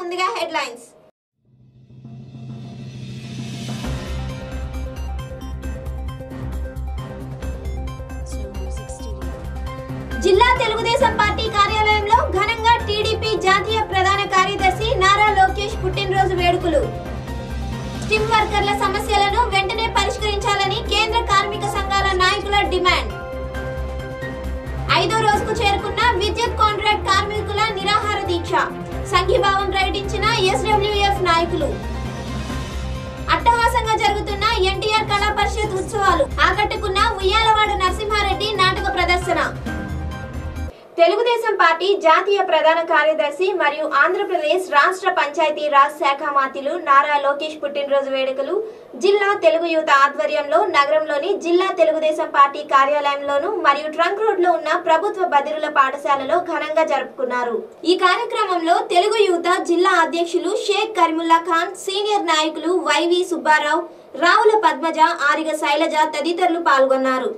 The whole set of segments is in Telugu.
ముందుగా హెడ్లైన్స్ జిల్లా తెలుగుదేశం పార్టీ కార్యాలయంలో ఘనంగా టీడీపీ జాతీయ ప్రధాన కార్యదర్శి నారా లోకేష్ పుట్టినరోజు వేడుకలు స్టిమ్ వర్కర్ల సమస్యలను వెంటనే పరిష్కరించాలని కేంద్ర కార్మిక సంఘాల నాయకుల డిమాండ్ ఐదో రోజుకు చేరుకున్న విద్యుత్ కాంట్రాక్ట్ కార్మికుల నిరాహార దీక్ష సంఘీభావం ప్రకటించిన ఎస్డబ్ల్యూఎఫ్ నాయకులు అట్టహాసంగా జరుగుతున్న ఎన్టీఆర్ కళా పరిషత్ ఉత్సవాలు ఆకట్టుకున్న ఉయ్యాలవాడ నరసింహారెడ్డి నాటక ప్రదర్శన తెలుగుదేశం పార్టీ జాతీయ ప్రధాన కార్యదర్శి మరియు ఆంధ్రప్రదేశ్ రాష్ట్ర పంచాయతీ రాజ్ శాఖ మాతిలు నారా లోకేష్ పుట్టినరోజు వేడుకలు జిల్లా తెలుగు యువత ఆధ్వర్యంలో నగరంలోని జిల్లా తెలుగుదేశం పార్టీ కార్యాలయంలోను మరియు ట్రంక్ రోడ్ లో ఉన్న ప్రభుత్వ బదిరుల పాఠశాలలో ఘనంగా జరుపుకున్నారు ఈ కార్యక్రమంలో తెలుగు యువత జిల్లా అధ్యక్షులు షేక్ కరీముల్లా ఖాన్ సీనియర్ నాయకులు వైవి సుబ్బారావు రావుల పద్మజ ఆరిగ శైలజ తదితరులు పాల్గొన్నారు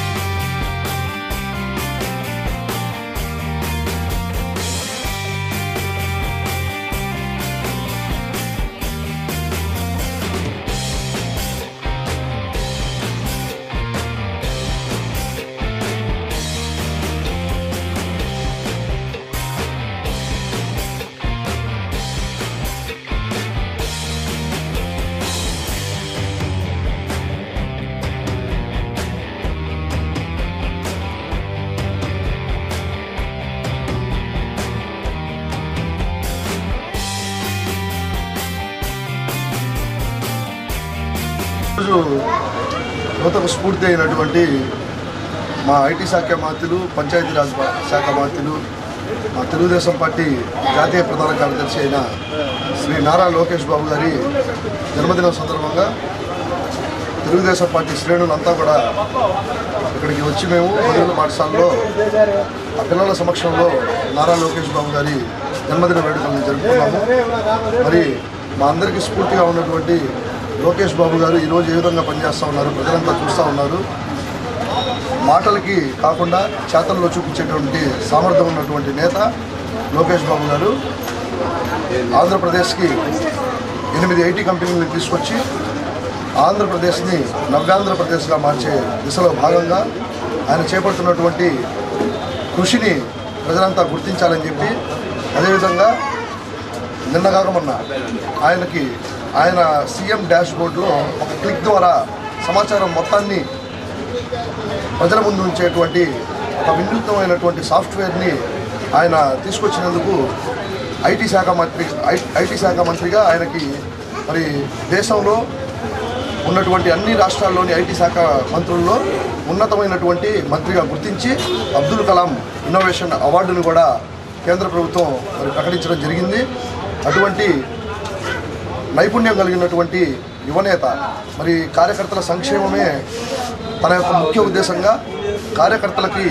ఈరోజు యువతకు స్ఫూర్తి అయినటువంటి మా ఐటీ శాఖ మంత్రులు పంచాయతీరాజ్ శాఖ మంత్రులు మా తెలుగుదేశం పార్టీ జాతీయ ప్రధాన కార్యదర్శి అయిన శ్రీ నారా లోకేష్ బాబు గారి జన్మదినం సందర్భంగా తెలుగుదేశం పార్టీ శ్రేణులంతా కూడా ఇక్కడికి వచ్చి మేము బదిలీల పాఠశాలలో ఆ పిల్లల సమక్షంలో నారా లోకేష్ బాబు గారి జన్మదిన వేడుకలను జరుపుకున్నాము మరి మా అందరికీ స్ఫూర్తిగా ఉన్నటువంటి లోకేష్ బాబు గారు ఈరోజు ఏ విధంగా పనిచేస్తూ ఉన్నారు ప్రజలంతా చూస్తూ ఉన్నారు మాటలకి కాకుండా చేతల్లో చూపించేటువంటి సామర్థ్యం ఉన్నటువంటి నేత లోకేష్ బాబు గారు ఆంధ్రప్రదేశ్కి ఎనిమిది ఐటీ కంపెనీలను తీసుకొచ్చి ఆంధ్రప్రదేశ్ని నవ్యాంధ్రప్రదేశ్గా మార్చే దిశలో భాగంగా ఆయన చేపడుతున్నటువంటి కృషిని ప్రజలంతా గుర్తించాలని చెప్పి అదేవిధంగా నిన్నగాక మొన్న ఆయనకి ఆయన సీఎం డాష్ బోర్డులో ఒక క్లిక్ ద్వారా సమాచారం మొత్తాన్ని ప్రజల ముందు ఉంచేటువంటి ఒక వినూత్నమైనటువంటి సాఫ్ట్వేర్ని ఆయన తీసుకొచ్చినందుకు ఐటీ శాఖ మంత్రి ఐ- ఐటీ శాఖ మంత్రిగా ఆయనకి మరి దేశంలో ఉన్నటువంటి అన్ని రాష్ట్రాల్లోని ఐటీ శాఖ మంత్రుల్లో ఉన్నతమైనటువంటి మంత్రిగా గుర్తించి అబ్దుల్ కలాం ఇన్నోవేషన్ అవార్డును కూడా కేంద్ర ప్రభుత్వం మరి ప్రకటించడం జరిగింది అటువంటి నైపుణ్యం కలిగినటువంటి యువనేత మరి కార్యకర్తల సంక్షేమమే తన యొక్క ముఖ్య ఉద్దేశంగా కార్యకర్తలకి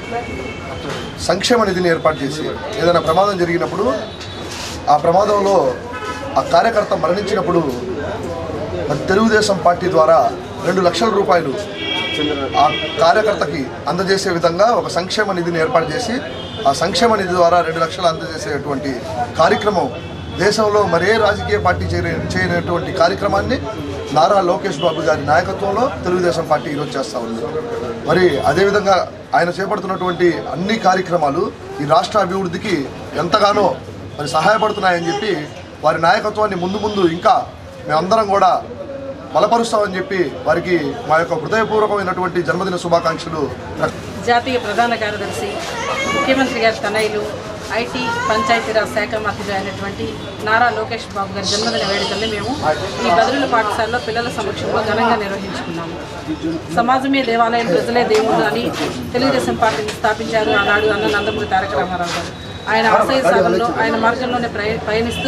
సంక్షేమ నిధిని ఏర్పాటు చేసి ఏదైనా ప్రమాదం జరిగినప్పుడు ఆ ప్రమాదంలో ఆ కార్యకర్త మరణించినప్పుడు మరి తెలుగుదేశం పార్టీ ద్వారా రెండు లక్షల రూపాయలు ఆ కార్యకర్తకి అందజేసే విధంగా ఒక సంక్షేమ నిధిని ఏర్పాటు చేసి ఆ సంక్షేమ నిధి ద్వారా రెండు లక్షలు అందజేసేటువంటి కార్యక్రమం దేశంలో మరే రాజకీయ పార్టీ చేయని చేయనటువంటి కార్యక్రమాన్ని నారా లోకేష్ బాబు గారి నాయకత్వంలో తెలుగుదేశం పార్టీ ఈరోజు చేస్తూ ఉంది మరి అదేవిధంగా ఆయన చేపడుతున్నటువంటి అన్ని కార్యక్రమాలు ఈ రాష్ట్ర అభివృద్ధికి ఎంతగానో మరి సహాయపడుతున్నాయని చెప్పి వారి నాయకత్వాన్ని ముందు ముందు ఇంకా మేమందరం కూడా బలపరుస్తామని చెప్పి వారికి మా యొక్క హృదయపూర్వకమైనటువంటి జన్మదిన శుభాకాంక్షలు జాతీయ ప్రధాన కార్యదర్శి ముఖ్యమంత్రి గారి తనయులు ఐటీ పంచాయతీరాజ్ శాఖ మంత్రి అయినటువంటి నారా లోకేష్ బాబు గారి జన్మదిన వేడుకల్ని మేము ఈ బదులుల పాఠశాలలో పిల్లల సమక్షంలో ఘనంగా నిర్వహించుకున్నాము సమాజమే దేవాలయం ప్రజలే దేవుడు అని తెలుగుదేశం పార్టీని స్థాపించారు ఆనాడు అన్న నందమూరి తారక రామారావు గారు ఆయన ఆశయ సాధనలో ఆయన మార్గంలోనే ప్రయ- పయనిస్తూ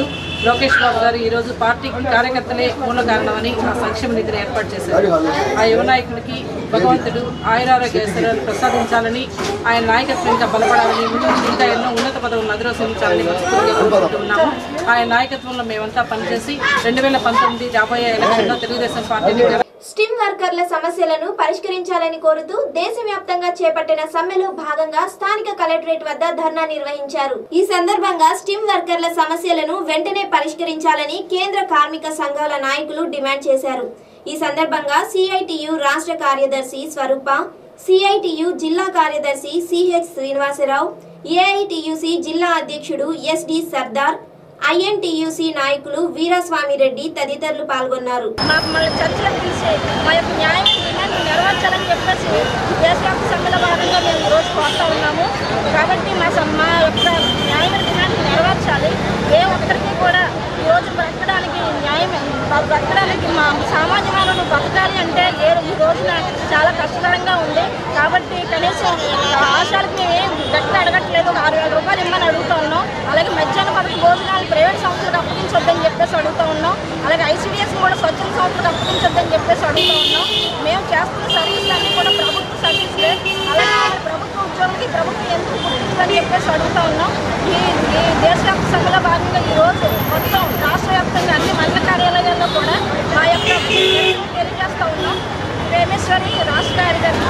లోకేష్ బాబు గారు ఈరోజు పార్టీ కార్యకర్తలే మూల కారణమని ఆ సంక్షేమ నిధిని ఏర్పాటు చేశారు ఆ యువ నాయకుడికి భగవంతుడు ఆయురారోగ్యశ్వరాలు ప్రసాదించాలని ఆయన నాయకత్వం ఇంకా బలపడాలని ముందు ఇంకా ఎన్నో ఉన్నత పదవులను అధిరోసించాలని మనస్ఫూర్తిగా కోరుకుంటున్నాము ఆయన నాయకత్వంలో మేమంతా పనిచేసి రెండు వేల పంతొమ్మిది రాబోయే ఎలక్షన్లో తెలుగుదేశం పార్టీని గెల- స్టిమ్ వర్కర్ల సమస్యలను పరిష్కరించాలని కోరుతూ దేశవ్యాప్తంగా చేపట్టిన సమ్మెలో భాగంగా స్థానిక కలెక్టరేట్ వద్ద ధర్నా నిర్వహించారు ఈ సందర్భంగా స్టిమ్ వర్కర్ల సమస్యలను వెంటనే పరిష్కరించాలని కేంద్ర కార్మిక సంఘాల నాయకులు డిమాండ్ చేశారు ఈ సందర్భంగా సిఐటియు రాష్ట్ర కార్యదర్శి స్వరూప సిఐటియు జిల్లా కార్యదర్శి సిహెచ్ శ్రీనివాసరావు ఏఐటియుసి జిల్లా అధ్యక్షుడు ఎస్డి సర్దార్ ఐఎన్టీయూసీ నాయకులు వీరస్వామి రెడ్డి తదితరులు పాల్గొన్నారు మాకు మళ్ళీ చర్చలకు పిలిచి మా యొక్క న్యాయం డిమాండ్ నెరవేర్చాలని చెప్పేసి దేశవ్యాప్త సమ్మెల భాగంగా మేము ఈరోజు కోరుతా ఉన్నాము కాబట్టి మా సమ్- మా యొక్క న్యాయం డిమాండ్ నెరవేర్చాలి ఏ ఒక్కరికి కూడా ఈరోజు బ్రతకడానికి న్యాయం వాళ్ళు బ్రతకడానికి మా సామాన్య మానవులు బతకాలి అంటే ఏ ఈ రోజున చాలా కష్టతరంగా ఉంది కాబట్టి కనీసం ఆశాలకు మేము ఏం గట్టిగా అడగట్లేదు ఒక ఆరు వేల రూపాయలు ఇమ్మని అడుగుతా ఉన్నాం అలాగే మధ్యాహ్న పథకం భోజనాలు ప్రైవేట్ సంస్థలకు అప్పగించొద్దని చెప్పేసి అడుగుతా ఉన్నాం అలాగే ఐసీడీఎస్ కూడా స్వచ్ఛంద సంస్థలకు అప్పగించొద్దని చెప్పేసి అడుగుతా ఉన్నాం మేము చేస్తున్న సర్వీసులు అన్నీ కూడా ప్రభుత్వ సర్వీసులే అలాగే ప్రభుత్వ ఉద్యోగులకి ప్రభుత్వం ఎందుకు గుర్తించదని చెప్పేసి అడుగుతా ఉన్నాం ఈ ఈ దేశవ్యాప్త సభలో భాగంగా ఈ రోజు మొత్తం రాష్ట్ర వ్యాప్తంగా అన్ని మండల కార్యాలయాల్లో కూడా మా యొక్క నిరసన తెలియజేస్తా ఉన్నాం ప్రేమేశ్వరి రాష్ట్ర కార్యదర్శి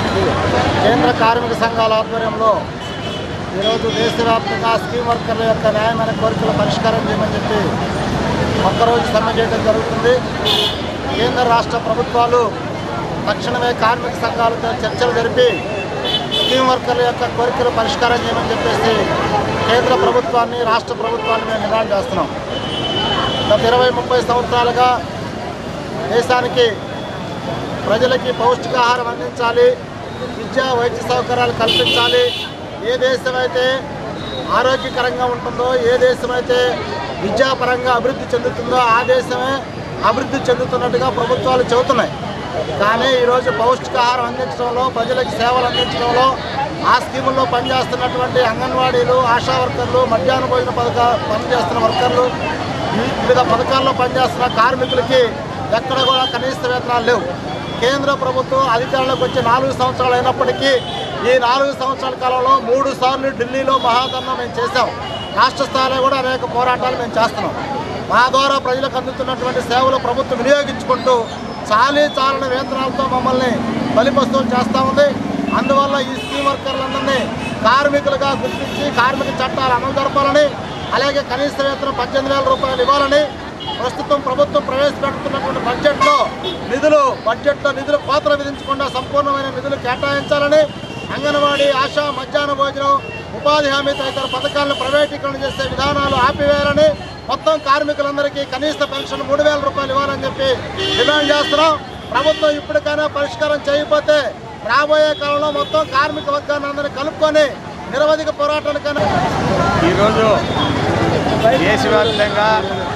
కేంద్ర కార్మిక సంఘాల ఆధ్వర్యంలో ఈరోజు దేశవ్యాప్తంగా స్కీమ్ వర్కర్ల యొక్క న్యాయమైన కోరికల పరిష్కారం చేయమని చెప్పి ఒక్కరోజు సమ్మె చేయడం జరుగుతుంది కేంద్ర రాష్ట్ర ప్రభుత్వాలు తక్షణమే కార్మిక సంఘాలతో చర్చలు జరిపి స్కీమ్ వర్కర్ల యొక్క కోరికలు పరిష్కారం చేయమని చెప్పేసి కేంద్ర ప్రభుత్వాన్ని రాష్ట్ర ప్రభుత్వాన్ని మేము డిమాండ్ చేస్తున్నాం గత ఇరవై ముప్పై సంవత్సరాలుగా దేశానికి ప్రజలకి పౌష్టికాహారం అందించాలి విద్యా వైద్య సౌకర్యాలు కల్పించాలి ఏ దేశమైతే ఆరోగ్యకరంగా ఉంటుందో ఏ దేశమైతే విద్యాపరంగా అభివృద్ధి చెందుతుందో ఆ దేశమే అభివృద్ధి చెందుతున్నట్టుగా ప్రభుత్వాలు చెబుతున్నాయి కానీ ఈరోజు పౌష్టికాహారం అందించడంలో ప్రజలకు సేవలు అందించడంలో ఆ స్కీముల్లో పనిచేస్తున్నటువంటి అంగన్వాడీలు ఆశా వర్కర్లు మధ్యాహ్న భోజన పథక పనిచేస్తున్న వర్కర్లు ఈ- వివిధ పథకాల్లో పనిచేస్తున్న కార్మికులకి ఎక్కడ కూడా కనీస వేతనాలు లేవు కేంద్ర ప్రభుత్వం అధికారంలోకి వచ్చి నాలుగు సంవత్సరాలు అయినప్పటికీ ఈ నాలుగు సంవత్సరాల కాలంలో మూడు సార్లు ఢిల్లీలో మహాధర్నా మేము చేశాం రాష్ట్ర స్థాయిలో కూడా అనేక పోరాటాలు మేము చేస్తున్నాం మా ద్వారా ప్రజలకు అందుతున్నటువంటి సేవలు ప్రభుత్వం వినియోగించుకుంటూ చాలీ చాలని వేతనాలతో మమ్మల్ని బలిపస్తులు చేస్తూ ఉంది అందువల్ల ఈ స్కీమ్ వర్కర్లందరినీ కార్మికులుగా గుర్తించి కార్మిక చట్టాలు అమలు జరపాలని అలాగే కనీస వేతనం పద్దెనిమిది వేల రూపాయలు ఇవ్వాలని ప్రస్తుతం ప్రభుత్వం ప్రవేశపెడుతున్నటువంటి బడ్జెట్లో నిధులు బడ్జెట్లో నిధులు కోతలు విధించకుండా సంపూర్ణమైన నిధులు కేటాయించాలని అంగన్వాడీ ఆశా మధ్యాహ్న భోజనం ఉపాధి హామీ తదితర పథకాలను ప్రైవేటీకరణ చేసే విధానాలు ఆపివేయాలని మొత్తం కార్మికులందరికీ కనీస పెన్షన్ మూడు వేల రూపాయలు ఇవ్వాలని చెప్పి డిమాండ్ చేస్తున్నాం ప్రభుత్వం ఇప్పటికైనా పరిష్కారం చేయకపోతే రాబోయే కాలంలో మొత్తం కార్మిక వర్గాన్ని అందరినీ కలుపుకొని నిరవధిక పోరాటానికైనా ఈరోజు దేశవ్యాప్తంగా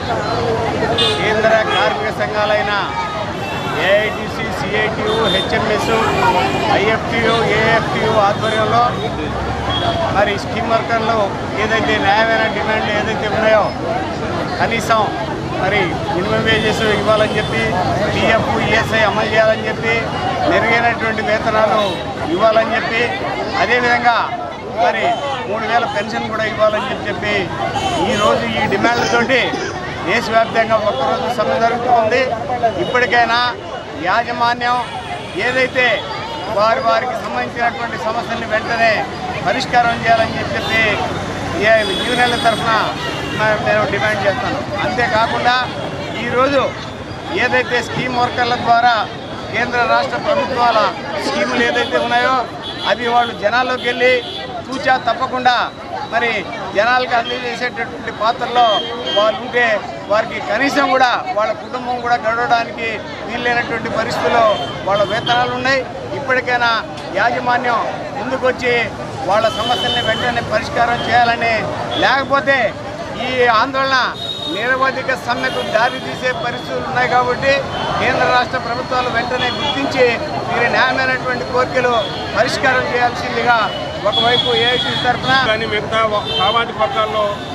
కేంద్ర కార్మిక సంఘాలైన AITC CITU HMS IFTU AFTU ఆధ్వర్యంలో మరి స్కీమ్ వర్కర్లు ఏదైతే న్యాయమైన డిమాండ్లు ఏదైతే ఉన్నాయో కనీసం మరి మినిమం వేజెస్ ఇవ్వాలని చెప్పి పిఎఫ్ ఈఎస్ఐ అమలు చేయాలని చెప్పి మెరుగైనటువంటి వేతనాలు ఇవ్వాలని చెప్పి అదేవిధంగా మరి మూడు వేల పెన్షన్ కూడా ఇవ్వాలని చెప్పి చెప్పి ఈరోజు ఈ డిమాండ్లతోటి దేశవ్యాప్తంగా ఒక్కరోజు సమ్మె జరుగుతుంది ఇప్పటికైనా యాజమాన్యం ఏదైతే వారి వారికి సంబంధించినటువంటి సమస్యల్ని వెంటనే పరిష్కారం చేయాలని చెప్పి చెప్పి ఏ యూనియన్ల తరఫున నేను డిమాండ్ చేస్తాను అంతేకాకుండా ఈరోజు ఏదైతే స్కీమ్ వర్కర్ల ద్వారా కేంద్ర రాష్ట్ర ప్రభుత్వాల స్కీములు ఏదైతే ఉన్నాయో అవి వాళ్ళు జనాల్లోకి వెళ్ళి తూచా తప్పకుండా మరి జనాలకు అందజేసేటటువంటి పాత్రలో వాళ్ళు ఉంటే వారికి కనీసం కూడా వాళ్ళ కుటుంబం కూడా గడవడానికి వీల్లేనటువంటి పరిస్థితుల్లో వాళ్ళ వేతనాలు ఉన్నాయి ఇప్పటికైనా యాజమాన్యం ముందుకొచ్చి వాళ్ళ సమస్యల్ని వెంటనే పరిష్కారం చేయాలని లేకపోతే ఈ ఆందోళన నిరవధిక సమ్మెకు దారి తీసే పరిస్థితులు ఉన్నాయి కాబట్టి కేంద్ర రాష్ట్ర ప్రభుత్వాలు వెంటనే గుర్తించి వీరి న్యాయమైనటువంటి కోరికలు పరిష్కారం చేయాల్సిందిగా ఒకవైపు ఏఐటీ తరఫున కానీ మిగతా వ- సామాజిక వర్గాల్లో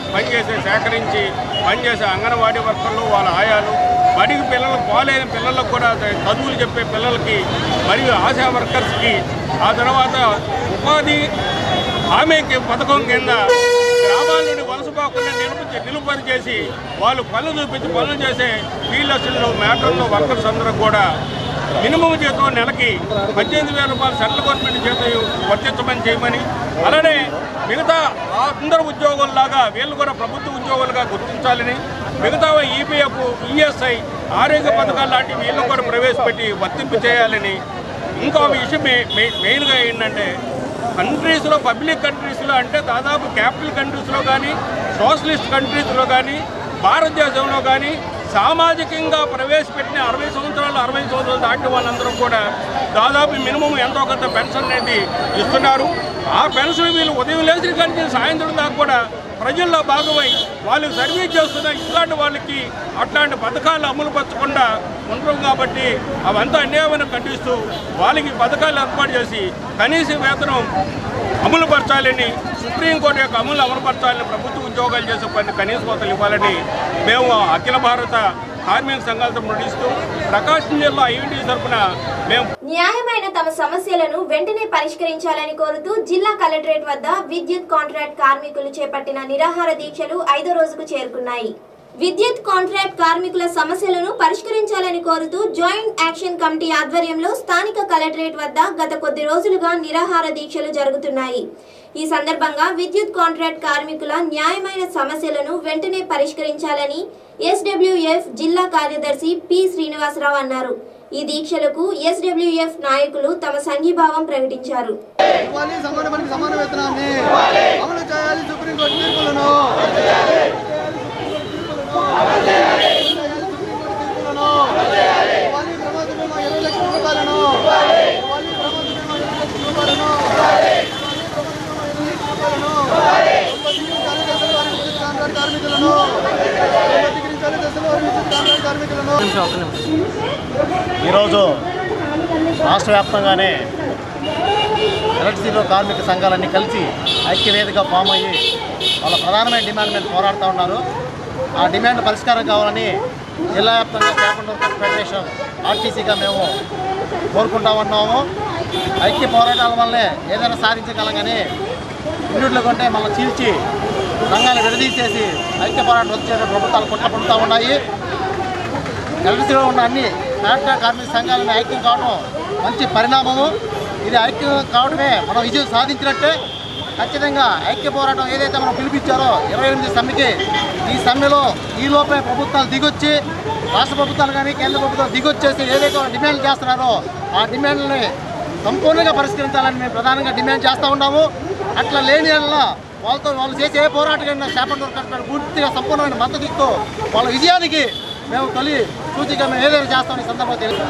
పనిచేసే సేకరించి పనిచేసే అంగన్వాడీ వర్కర్లు వాళ్ళ ఆయాలు బడికి పిల్లలు పోలేని పిల్లలకు కూడా చదువులు చెప్పే పిల్లలకి మరియు ఆశా వర్కర్స్కి ఆ తర్వాత ఉపాధి హామీ పథకం కింద గ్రామాల నుండి వలసపోకుండా నిలుపు నిలుపరి చేసి వాళ్ళు పనులు చూపించి పనులు చేసే ఫీల్డ్స్లో మ్యాటర్లో వర్కర్స్ అందరూ కూడా మినిమం జీతం నెలకి పద్దెనిమిది వేల రూపాయలు సెంట్రల్ గవర్నమెంట్ జీతం వర్తించమని చేయమని అలానే మిగతా అందరు ఉద్యోగుల్లాగా వీళ్ళు కూడా ప్రభుత్వ ఉద్యోగులుగా గుర్తించాలని మిగతా ఈపీఎఫ్ ఈఎస్ఐ ఆరోగ్య పథకాలు లాంటివి వీళ్ళు కూడా ప్రవేశపెట్టి వర్తింపు చేయాలని ఇంకో విషయం మె- మె- మెయిన్గా ఏంటంటే కంట్రీస్లో పబ్లిక్ కంట్రీస్లో అంటే దాదాపు క్యాపిటల్ కంట్రీస్లో కానీ సోషలిస్ట్ కంట్రీస్లో కానీ భారతదేశంలో కానీ సామాజికంగా ప్రవేశపెట్టిన అరవై సంవత్సరాలు అరవై సంవత్సరాలు దాటిన వాళ్ళందరూ కూడా దాదాపు మినిమం ఎంతో కొంత పెన్షన్ అనేది ఇస్తున్నారు ఆ పెన్షన్ వీళ్ళు ఉదయం లేచిన కానీ సాయంత్రం దాకా కూడా ప్రజల్లో భాగమై వాళ్ళు సర్వీస్ చేస్తున్న ఇట్లాంటి వాళ్ళకి అట్లాంటి పథకాలు అమలు పరచకుండా ఉంటాం కాబట్టి అవంతా అన్యాయమని ఖండిస్తూ వాళ్ళకి పథకాలు ఏర్పాటు చేసి కనీస వేతనం అమలు పరచాలని సుప్రీంకోర్టు యొక్క అమలు అమలుపరచాలని ప్రభుత్వ ఉద్యోగాలు చేసే పని కనీస కోతలు ఇవ్వాలని మేము అఖిల భారత కార్మిక సంఘాలతో నడిస్తూ ప్రకాశం జిల్లా ఐఎన్టీ తరఫున మేము న్యాయమైన తమ సమస్యలను వెంటనే పరిష్కరించాలని కోరుతూ జిల్లా కలెక్టరేట్ వద్ద విద్యుత్ కాంట్రాక్ట్ కార్మికులు చేపట్టిన నిరాహార దీక్షలు ఐదో రోజుకు చేరుకున్నాయి విద్యుత్ కాంట్రాక్ట్ కార్మికుల సమస్యలను పరిష్కరించాలని కోరుతూ జాయింట్ యాక్షన్ కమిటీ ఆధ్వర్యంలో స్థానిక కలెక్టరేట్ వద్ద గత కొద్ది రోజులుగా నిరాహార దీక్షలు జరుగుతున్నాయి ఈ సందర్భంగా విద్యుత్ కాంట్రాక్ట్ కార్మికుల న్యాయమైన సమస్యలను వెంటనే పరిష్కరించాలని ఎస్డబ్ల్యూఎఫ్ జిల్లా కార్యదర్శి పి శ్రీనివాసరావు అన్నారు ఈ దీక్షలకు ఎస్డబ్ల్యూఎఫ్ నాయకులు తమ సంఘీభావం ప్రకటించారు ఇవ్వాలి సమాన పనికి సమాన వేతనాన్ని అమలు చేయాలి సుప్రీంకోర్టు తీర్పులను ఇవ్వాలి ప్రమాద బీమా ఇరవై లక్షల రూపాయలను ఇవ్వాలి ప్రమాద బీమా ఇరవై లక్షల రూపాయలను ఉపయోగించాలి దశల వారి విద్యుత్ కాంట్రాక్ట్ కార్మికులను ఉపయోగించాలి దశల వారి విద్యుత్ కాంట్రాక్ట్ కార్మికులను ఈరోజు రాష్ట్ర వ్యాప్తంగానే ఎలక్ట్రిసిటీలో కార్మిక సంఘాలన్నీ కలిసి ఐక్యవేదిక ఫామ్ అయ్యి వాళ్ళ ప్రధానమైన డిమాండ్ మీద పోరాడుతూ ఉన్నారు ఆ డిమాండ్ పరిష్కారం కావాలని జిల్లా వ్యాప్తంగా పేపర్ వర్కర్స్ ఫెడరేషన్ ఆర్టీసీగా మేము కోరుకుంటా ఉన్నాము ఐక్య పోరాటాల వల్లే ఏదైనా సాధించగలం కానీ ఇండ్లు కొంటే మళ్ళీ చీల్చి సంఘాలు విడదీసేసి ఐక్య పోరాటం వచ్చే ప్రభుత్వాలు కుట్రపడుతూ ఉన్నాయి ఎలక్ట్రిసిటీలో ఉన్న అన్ని ఫ్యాక్టరీ కార్మిక సంఘాలను ఐక్యం కావడం మంచి పరిణామము ఇది ఐక్యం కావడమే మనం విజయం సాధించినట్టే ఖచ్చితంగా ఐక్య పోరాటం ఏదైతే మనం పిలిపించారో ఇరవై ఎనిమిది సమ్మెకి ఈ సమ్మెలో ఈ లోపే ప్రభుత్వాలు దిగొచ్చి రాష్ట్ర ప్రభుత్వాలు కానీ కేంద్ర ప్రభుత్వాలు దిగొచ్చేసి ఏదైతే వాళ్ళు డిమాండ్ చేస్తున్నారో ఆ డిమాండ్లని సంపూర్ణంగా పరిష్కరించాలని మేము ప్రధానంగా డిమాండ్ చేస్తూ ఉన్నాము అట్లా లేని వల్ల వాళ్ళతో వాళ్ళు చేసే ఏ పోరాటమైనా చేపట్టు వర్కర్స్ పూర్తిగా సంపూర్ణమైన మద్దతు ఇస్తూ వాళ్ళ విజయానికి మేము తొలి సూచిక మేము ఏదైనా చేస్తామని ఈ సందర్భంగా తెలియదు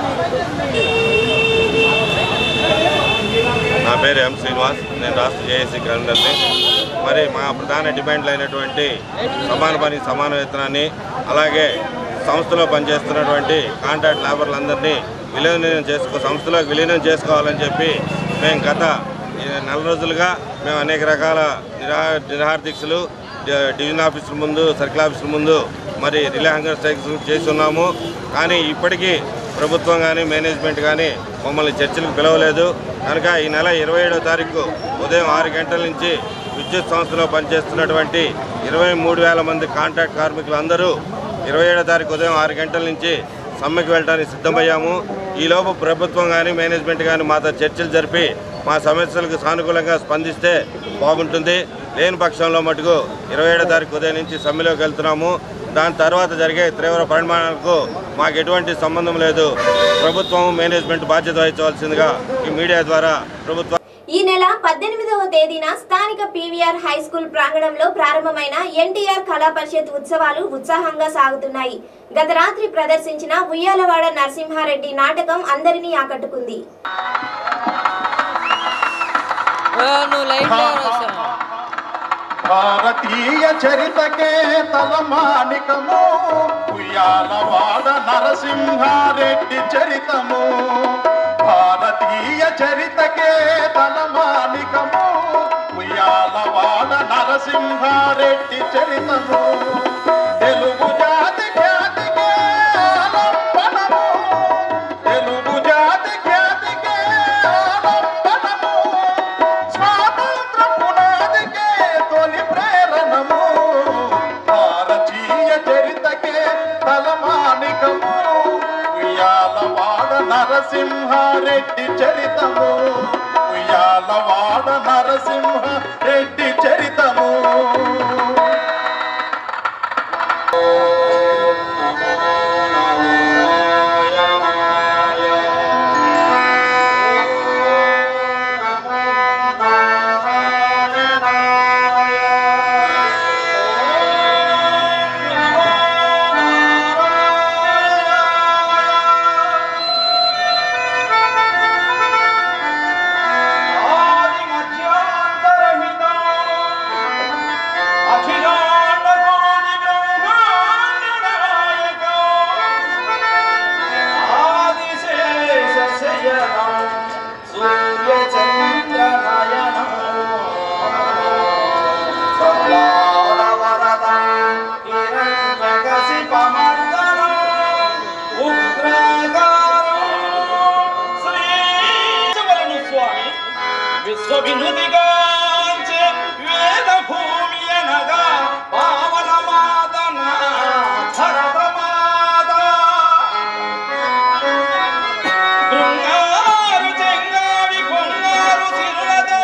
నా పేరు ఎం శ్రీనివాస్ నేను రాష్ట్ర జేఏసీ కన్వీనర్ని మరి మా ప్రధాన డిమాండ్లు అయినటువంటి సమాన పని సమాన వేతనాన్ని అలాగే సంస్థలో పనిచేస్తున్నటువంటి కాంట్రాక్ట్ లేబర్లందరినీ విలీనం చేసుకో సంస్థలోకి విలీనం చేసుకోవాలని చెప్పి మేము గత ఈ నెల రోజులుగా మేము అనేక రకాల నిరా నిరాహార దీక్షలు డి- డివిజన్ ఆఫీసుల ముందు సర్కిల్ ఆఫీసుల ముందు మరి రిలే హంగర్ స్ట్రైక్స్ చేసి ఉన్నాము కానీ ఇప్పటికీ ప్రభుత్వం కానీ మేనేజ్మెంట్ కానీ మమ్మల్ని చర్చలకు పిలవలేదు కనుక ఈ నెల ఇరవై ఏడో తారీఖు ఉదయం ఆరు గంటల నుంచి విద్యుత్ సంస్థలో పనిచేస్తున్నటువంటి ఇరవై మూడు వేల మంది కాంట్రాక్ట్ కార్మికులు అందరూ ఇరవై ఏడో తారీఖు ఉదయం ఆరు గంటల నుంచి సమ్మెకి వెళ్ళడానికి సిద్ధమయ్యాము ఈలోపు ప్రభుత్వం కానీ మేనేజ్మెంట్ కానీ మాతో చర్చలు జరిపి మా సమస్యలకు సానుకూలంగా స్పందిస్తే బాగుంటుంది లేని పక్షంలో మటుకు ఇరవై ఏడో తారీఖు ఉదయం నుంచి సమ్మెలోకి వెళ్తున్నాము దాని తర్వాత జరిగే తీవ్ర పరిమాణాలకు మాకు ఎటువంటి సంబంధం లేదు ప్రభుత్వం మేనేజ్మెంట్ బాధ్యత వహించవలసిందిగా ఈ మీడియా ద్వారా ప్రభుత్వం ఈ నెల పద్దెనిమిదవ తేదీన స్థానిక పీవీఆర్ హై స్కూల్ ప్రాంగణంలో ప్రారంభమైన ఎన్టీఆర్ కళా పరిషత్ ఉత్సవాలు ఉత్సాహంగా సాగుతున్నాయి గత రాత్రి ప్రదర్శించిన ఉయ్యాలవాడ నరసింహారెడ్డి నాటకం అందరినీ ఆకట్టుకుంది భారతీయ చరితకే తలమానికము ఉయ్యాలవాడ నరసింహారెడ్డి చరితము భారతీయ చరితకే తలమానికము ఉయ్యాలవాడ నర నరసింహారెడ్డి చరితము తెలుగు జాతి ఖ్యాతికే ఆలంబనము తెలుగు జాతి ఖ్యాతికే ఆలంబనము స్వాతంత్ర పునాదికే తొలి ప్రేరణము భారతీయ చరితకే తలమానికము ఉయ్యాలవాడ నరసింహారెడ్డి చరితము ఉయ్యాలవాడ నరసింహారెడ్డి చరితము విశ్వవినుదిగాంచే వేద భూమి అనగా పావన మాతన భరత మాత బృంగారు చెంగావి పొంగారు సిరులతో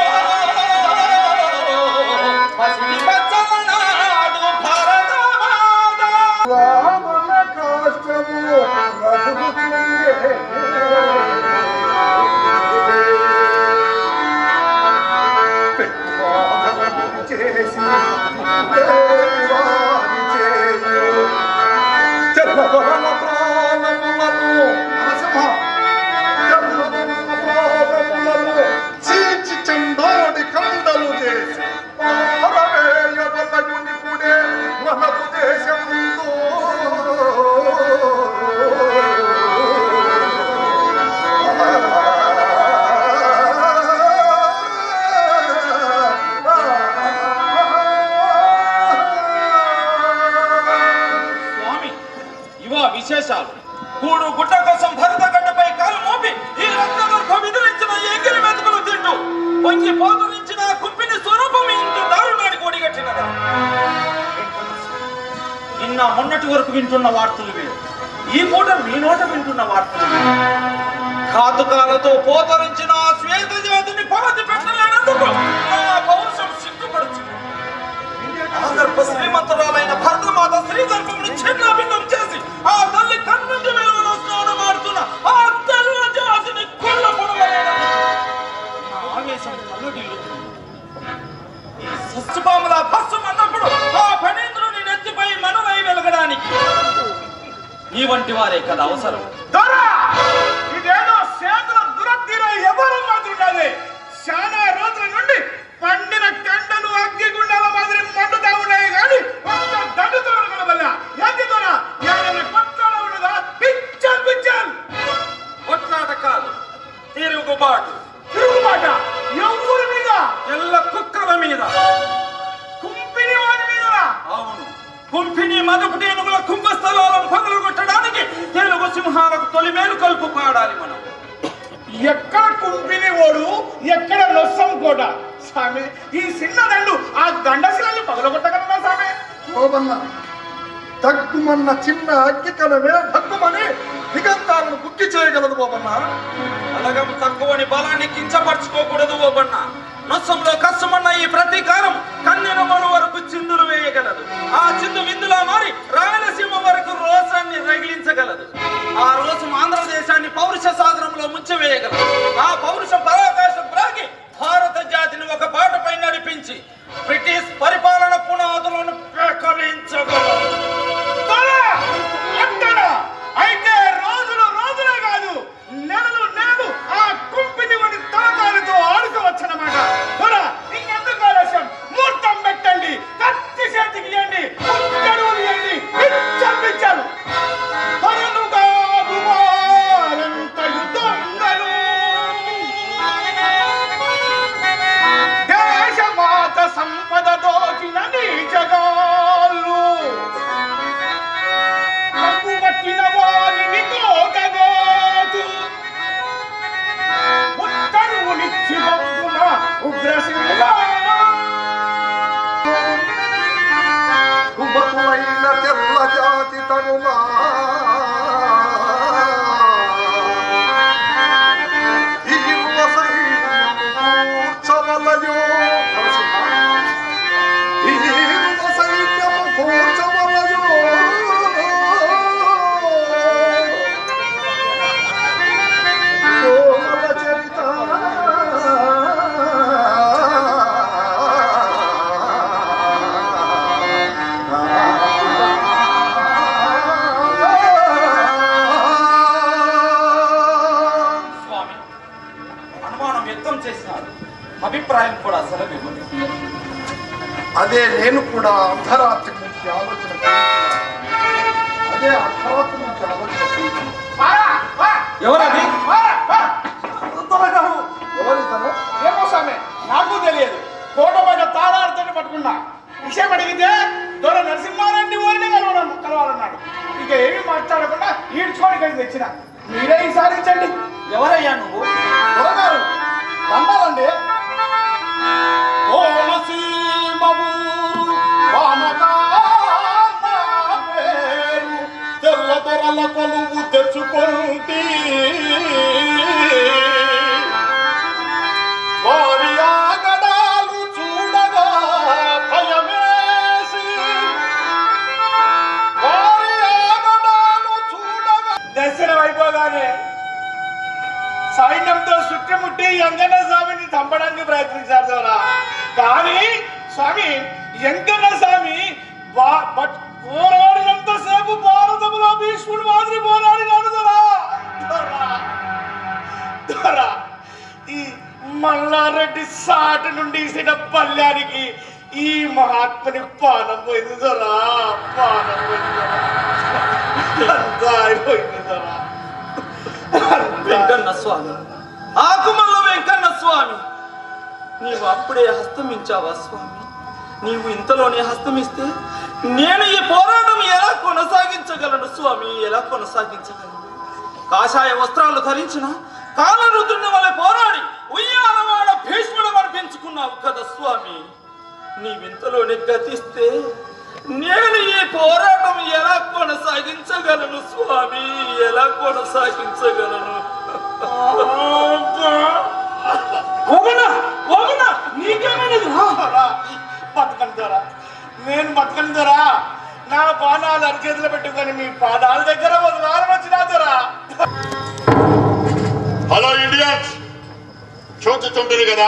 పసిడి పచ్చల నాడు భరత మాత రామన కాష్టము రఘుచుండే పెట్టువాదము చేసి దేవాది చేయు చెల్లవరల ప్రాణములను నరసింహ చెల్లవరల ప్రాణములను చీల్చి చందోడి కండలు చేసి పారవేయవలయునిపుడే మనకు దేశముందు స్వామి ఇవా విశేషాలు కూడు గుడ్డ కోసం భరత గడ్డపై కాలు మోపి ఈ రక్తగర్భ విదిలించిన ఎగిరి మెతుకులు తింటూ వంగి పోతురించిన కుప్పిని స్వరూపం ఇంటూ దారుణానికి ఒడిగట్టినదా నిన్న మొన్నటి వరకు వింటున్న వార్తలు వేరు ఈ పూట మీ నోట వింటున్న వార్తలు వేరు ఘాతుకాలతో పోతరించిన ఆ శ్వేత జాతిని పగతి పెట్టలేనందుకు నా పౌరుషం సిగ్గుపడుచుంది ఆగర్భ శ్రీమంతురాలైన భద్రమాత శ్రీగర్భమును చిన్నాభిన్నం చేసి ఆ తల్లి కన్నుండి వెలుగులో స్నానమాడుతున్న ఆ తెల్ల జాతిని కొల్ల పొడవలేదని నా ఆవేశం కళ్ళగిల్లుతుంది ఈ సస్యపాముల భస్సం అన్నప్పుడు ఆ ఫణీంద్రుని నెత్తిపై మనులై వెలగడానికి నీ వంటి వారే కదా అవసరం దొరా ఇదేదో చేతుల దురతీర ఎవరు మాత్రుండాలి చాలా రోజుల నుండి పండిన కండలు అగ్గి గుండాల మాదిరి మండుతా ఉన్నాయి కానీ ఒక్క దండుతో కలవల్ల ఏంటి దొరా ఏదైనా కొట్లాడ ఉన్నదా పిచ్చల్ పిచ్చల్ కొట్లాట కాదు తిరుగుబాటు తిరుగుబాట ఎవరి మీద ఎల్ల కుక్కల మీద కుంపిని వారి మీద అవును కుంభిని మదపుటి ఎనుగుల కుంభస్థలాలను పగలగొట్టడానికి తెలుగు సింహాలకు తొలి మేలు కలుపు పాడాలి మనం ఎక్కడ కుంపిని ఓడు ఎక్కడ నొస్సం కూడా స్వామి ఈ చిన్న దండు ఆ దండశిలని పగలగొట్టగలరా స్వామి ఓబన్న తగ్గుమన్న చిన్న అగ్గి కలవే భగ్గుమని దిగంతాలను బుక్కి చేయగలదు ఓబన్న బలగం తక్కువని బలాన్ని కించపరచుకోకూడదు ఓ బన్న నొస్సంలో కష్టమన్న ఈ ప్రతీకారం కన్నెనమలు వరకు చిందులు వేయగలదు ఆ చిందు విందులా మారి రాయలసీమ వరకు రోసాన్ని రగిలించగలదు ఆ రోజు ఆంధ్రదేశాన్ని పౌరుష సాధనంలో ముంచవేయగలదు ఆ పౌరుష పరాకాశం రాగి భారత జాతిని ఒక బాటపై నడిపించి బ్రిటిష్ పరిపాలన పునాదులను పెకలించగలదు దొరా! అంతేనా? అయితే రోజులు రోజులే కాదు నెలలు నెలలు ఆ కుంపిని వాడి తలకాలతో ఆడుకోవచ్చనమాట దొరా, ఇంకెందుకు ఆలస్యం ముహూర్తం పెట్టండి కత్తి చేతికి ఇవ్వండి ముట్టడుగులు ఇవ్వండి పిచ్చ రుద్రసింహ కుమతులైన తెల్ల జాతి తనులా ఇయ్యువ సైన్యము కూర్చవలయో నరసింహ. ఇయ్యువ సైన్యము కూర్చవలయో కోమల చరిత స్వామి అనుమానం వ్యక్తం చేసినారు అభిప్రాయం కూడా సెలవివ్వండి అదే నేను కూడా అర్ధరాత్రి నుంచి ఆలోచన చేస్తున్నాను. అదే అర్ధరాత్రి నుంచి ఆలోచన చేస్తున్నాను. ఎవరది త్వరగారు ఎవరితను ఏమో స్వామి నాకు తెలియదు కోట పైన తారాడుతో పట్టుకున్నా విషయం అడిగితే దొర నరసింహారెడ్డి వారిని కలవడం కలవాలన్నాడు ఇక ఏమీ మాట్లాడకుండా ఈడ్చుకొని ఇక్కడికి తెచ్చిన మీరే ఈసారి ఇచ్చండి ఎవరయ్యా నువ్వు త్వరగారు దండాలండి కోనసీమ ఊరు వానకాల పేరు తెల్ల దొరల కొలువు తెచ్చుకొంటి వారి ఆగడాలు చూడగా భయమేసి వారి ఆగడాలు చూడగా దర్శనం అయిపోగానే సైన్యంతో చుట్టుముట్టి ఎంకన్న స్వామిని చంపడానికి ప్రయత్నించారు దొరా కానీ స్వామి ఎంకన్న స్వామి వా- బట్- పోరాడినంత సేపు భారతంలో భీష్ముడు మాదిరి పోరాడినాడు దొరా దొరా దొరా ఈ మల్లారెడ్డి సాటి నుండి ఇసిన పల్లానికి ఈ మహాత్ముని పానం పోయింది దొరా పానం పోయింది దొరా అంతా అయిపోయింది దొరా వెంకన్న స్వామి ఆకుమల్ల వెంకన్న స్వామి నీవు అప్పుడే హస్తమించావా స్వామి నీవు ఇంతలోనే హస్తమిస్తే నేను ఈ పోరాటం ఎలా కొనసాగించగలను స్వామి ఎలా కొనసాగించగలను కాషాయ వస్త్రాలు ధరించిన కాలరుద్రుని వలె పోరాడి ఉయ్యాలవాడ భీష్ముడు అనిపించుకున్నావు కదా స్వామి నీవింతలోనే గతిస్తే నేను ఈ పోరాటం ఎలా కొనసాగించగలను స్వామి ఎలా కొనసాగించగలను ఓమనా ఓమనా నీకేమైనది రా బతకని దొరా నేను బతకని దొరా నా పానాలు అరిచేతిలో పెట్టుకొని మీ పాదాల దగ్గర వదలాలని వచ్చినా దొరా హలో ఇండియన్స్ చూచుతుంటుంది కదా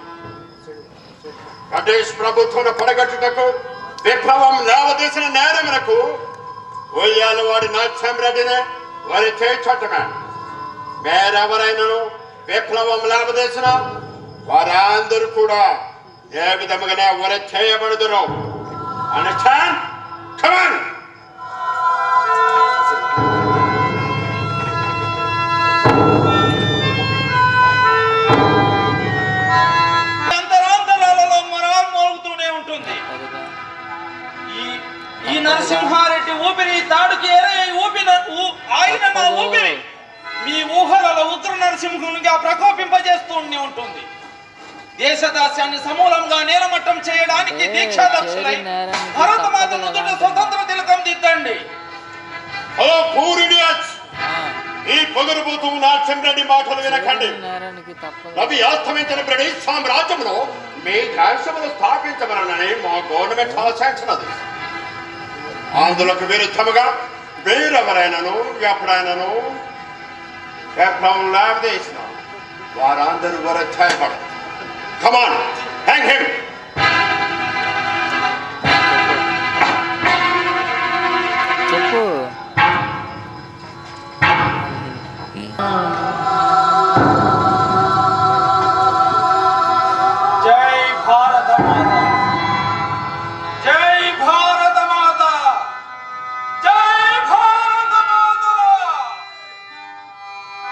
బ్రిటిష్ ప్రభుత్వం పడగట్టుటకు విప్లవం లేవదీసిన నేరమునకు ఒయ్యాలు వాడి నాట్యంరెడ్డిని వారి చేచట్టమే వేరెవరైనను విప్లవం లేవదీసిన వారందరూ కూడా ఏ విధముగానే వరి చేయబడుదురు అండర్స్టాండ్ కమాన్ అంతరాంతరాలలో మొరాలు మోగుతూనే ఉంటుంది ఈ ఈ నరసింహారెడ్డి ఊపిరి తాడుకి ఎరై ఊపిన ఊ- ఆయన నా ఊపిరి మీ ఊహలలో ఉగ్ర నరసింహునిగా ప్రకోపింపజేస్తూనే ఉంటుంది దేశదాస్యాన్ని సమూలంగా నేలమట్టం చేయడానికి దీక్షాదక్షులై భరతమాత నుదుట స్వతంత్ర తిలకం దిద్దండి హలో పూర్ ఇండియన్స్ ఈ పొగరుబోతూ నాట్యం రెడ్డి మాటలు వినకండి రవి అస్తమించిన బ్రిటిష్ సామ్రాజ్యంలో మీ దేశమును స్థాపించమనని మా గవర్నమెంట్ ఆశించినది అందులోకి విరుద్ధముగా వేరెవరైనాను ఎప్పుడైనాను విప్లవం లేవదీసిన వారందరూ వర చేయబడరు కమాన్ హ్యాంగ్ హిమ్ చెప్పు జై భారత మాత జై భారత మాత జై భారత మాత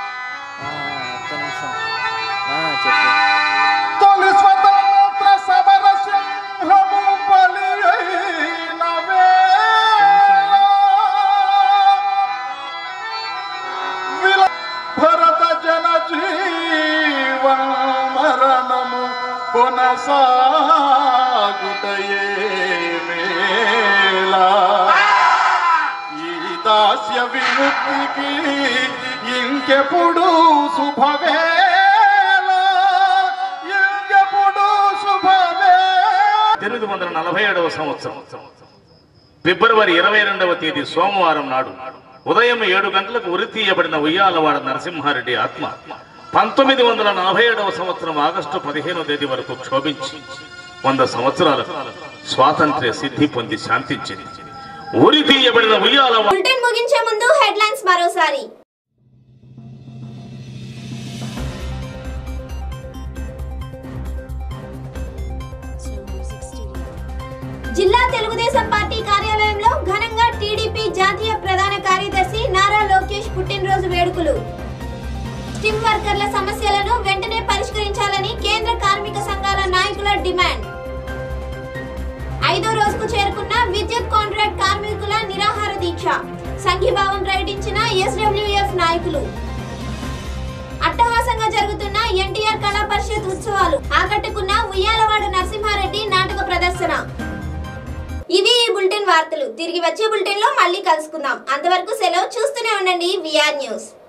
ఆ, ఒక్క నిమిషం ఆ, చెప్పు తొలి స్వతంత్ర సభ సాగుటయే మేలా ఈ దాస్య విముక్తికి ఇంకెప్పుడు శుభవేళ ఇంకెప్పుడు శుభవేళ ఎనిమిది వందల నలభై ఏడవ సంవత్సరం ఫిబ్రవరి ఇరవై రెండవ తేదీ సోమవారం నాడు ఉదయం ఏడు గంటలకు ఉరి తీయబడిన ఉయ్యాలవాడ నరసింహారెడ్డి ఆత్మ పంతొమ్మిది వందల నలభై ఏడవ సంవత్సరం ఆగస్టు పదిహేనవ తేదీ వరకు క్షోభించి వంద సంవత్సరాలకు స్వాతంత్ర్య సిద్ధి పొంది శాంతించింది ఉరి తీయబడిన ఉయ్యాలవాడ బులెటిన్ ముగించే ముందు హెడ్లైన్స్ మరోసారి జిల్లా తెలుగుదేశం పార్టీ కార్యాలయంలో ఘనంగా టీడీపీ జాతీయ ప్రధాన కార్యదర్శి నారా లోకేష్ పుట్టినరోజు వేడుకలు స్టిమ్ వర్కర్ల సమస్యలను వెంటనే పరిష్కరించాలని కేంద్ర కార్మిక సంఘాల నాయకుల డిమాండ్ ఐదో రోజుకు చేరుకున్న విద్యుత్ కాంట్రాక్ట్ కార్మికుల నిరాహార దీక్ష సంఘీభావం ప్రకటించిన ఎస్డబ్ల్యూఎఫ్ నాయకులు అట్టహాసంగా జరుగుతున్న ఎన్టీఆర్ కళా పరిషత్ ఉత్సవాలు ఆకట్టుకున్న ఉయ్యాలవాడ నరసింహారెడ్డి నాటక ప్రదర్శన ఇవి ఈ బులెటిన్ వార్తలు తిరిగి వచ్చే బులెటిన్ లో మళ్ళీ కలుసుకుందాం అంతవరకు సెలవు చూస్తూనే ఉండండి విఆర్ న్యూస్